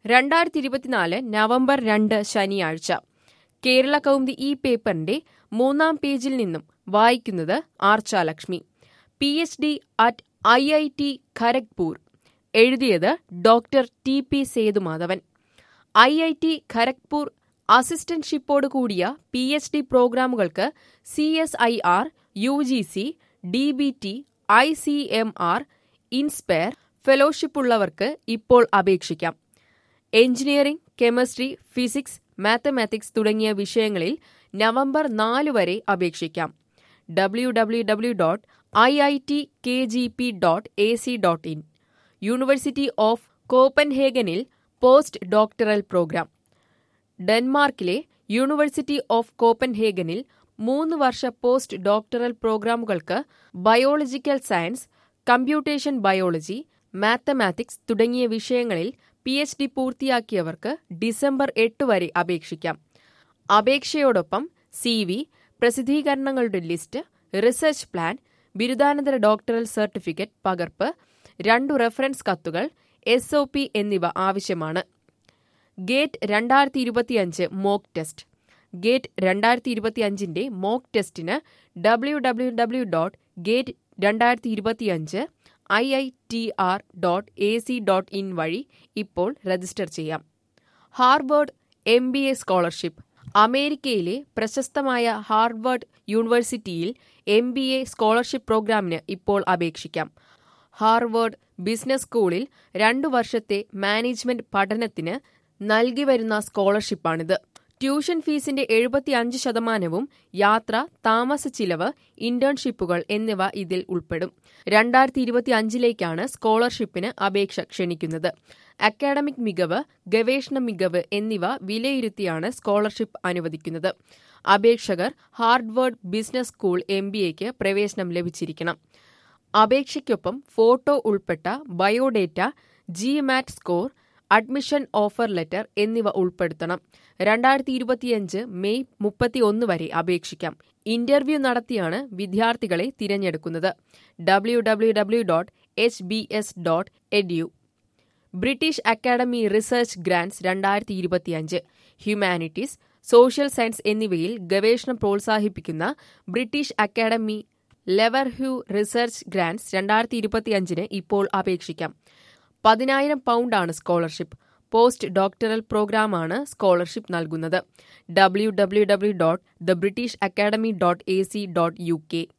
രണ്ടായിരത്തി ഇരുപത്തിനാല് നവംബർ രണ്ട് ശനിയാഴ്ച കേരള കൗമുദി ഈ പേപ്പറിന്റെ മൂന്നാം പേജിൽ നിന്നും വായിക്കുന്നത് Archalakshmi P H D at I I T Kharagpur എഴുതിയത് doctor T P Sethumadhavan I I T Kharagpur അസിസ്റ്റന്റ്ഷിപ്പോട് കൂടിയ പി എച്ച് ഡി പ്രോഗ്രാമുകൾക്ക് C S I R U G C D B T I C M R inspire ഫെലോഷിപ്പുള്ളവർക്ക് ഇപ്പോൾ അപേക്ഷിക്കാം engineering chemistry physics mathematics തുടങ്ങിയ വിഷയങ്ങളിൽ November നാല് വരെ അപേക്ഷിക്കാം W W W dot I I T K G P dot A C dot in university of കോപ്പൻഹേഗനിൽ post doctoral program ഡെൻമാർക്കിലെ യൂണിവേഴ്സിറ്റി ഓഫ് കോപ്പൻഹേഗനിൽ മൂന്ന് വർഷ പോസ്റ്റ് ഡോക്ടറൽ പ്രോഗ്രാമുകൾക്ക് biological science computation biology mathematics തുടങ്ങിയ വിഷയങ്ങളിൽ പി എച്ച് ഡി പൂർത്തിയാക്കിയവർക്ക് December എട്ട് വരെ അപേക്ഷിക്കാം അപേക്ഷയോടൊപ്പം സി വി പ്രസിദ്ധീകരണങ്ങളുടെ ലിസ്റ്റ് റിസർച്ച് പ്ലാൻ ബിരുദാനന്തര ഡോക്ടറൽ സർട്ടിഫിക്കറ്റ് പകർപ്പ് രണ്ടു റെഫറൻസ് കത്തുകൾ എസ് ഒ പി എന്നിവ ആവശ്യമാണ് ഗേറ്റ് രണ്ടായിരത്തി ഇരുപത്തിയഞ്ച് മോക്ക് ടെസ്റ്റ് ഗേറ്റ് രണ്ടായിരത്തി ഇരുപത്തിയഞ്ചിന്റെ മോക്ക് ടെസ്റ്റിന് W W W dot gate രണ്ടായിരത്തി ഇരുപത്തിയഞ്ച് I I T R dot A C dot in വഴി ഇപ്പോൾ രജിസ്റ്റർ ചെയ്യാം Harvard M B A scholarship അമേരിക്കയിലെ പ്രശസ്തമായ ഹാർവേഡ് യൂണിവേഴ്സിറ്റിയിൽ എം ബി എ സ്കോളർഷിപ്പ് പ്രോഗ്രാമിന് ഇപ്പോൾ അപേക്ഷിക്കാം ഹാർവേഡ് ബിസിനസ് സ്കൂളിൽ രണ്ടു വർഷത്തെ മാനേജ്മെന്റ് പഠനത്തിന് നൽകി വരുന്ന സ്കോളർഷിപ്പാണിത് ട്യൂഷൻ ഫീസിന്റെ എഴുപത്തിയഞ്ച് ശതമാനവും യാത്ര താമസ ചിലവ് ഇന്റേൺഷിപ്പുകൾ എന്നിവ ഇതിൽ ഉൾപ്പെടും രണ്ടായിരത്തി ഇരുപത്തിയഞ്ചിലേക്കാണ് സ്കോളർഷിപ്പിന് അപേക്ഷ ക്ഷണിക്കുന്നത് അക്കാഡമിക് മികവ് ഗവേഷണ മികവ് എന്നിവ വിലയിരുത്തിയാണ് സ്കോളർഷിപ്പ് അനുവദിക്കുന്നത് അപേക്ഷകർ Harvard business school M B എക്ക് പ്രവേശനം ലഭിച്ചിരിക്കണം അപേക്ഷയ്ക്കൊപ്പം ഫോട്ടോ ഉൾപ്പെട്ട biodata GMAT score admission offer letter എന്നിവ ഉൾപ്പെടുത്തണം രണ്ടായിരത്തി ഇരുപത്തിയഞ്ച് മെയ് മുപ്പത്തിയൊന്ന് വരെ അപേക്ഷിക്കാം ഇന്റർവ്യൂ നടത്തിയാണ് വിദ്യാർത്ഥികളെ തിരഞ്ഞെടുക്കുന്നത് W W W dot H B S dot edu British Academy research grants രണ്ടായിരത്തി ഇരുപത്തിയഞ്ച് ഹ്യൂമാനിറ്റീസ് സോഷ്യൽ സയൻസ് എന്നിവയിൽ ഗവേഷണം പ്രോത്സാഹിപ്പിക്കുന്ന British Academy Leverhulme research grants രണ്ടായിരത്തി ഇരുപത്തിയഞ്ചിന് ഇപ്പോൾ അപേക്ഷിക്കാം പതിനായിരം പൗണ്ടാണ് സ്കോളർഷിപ്പ് പോസ്റ്റ് ഡോക്ടറൽ പ്രോഗ്രാമാണ് സ്കോളർഷിപ്പ് നൽകുന്നത് W W W dot the British Academy dot A C dot U K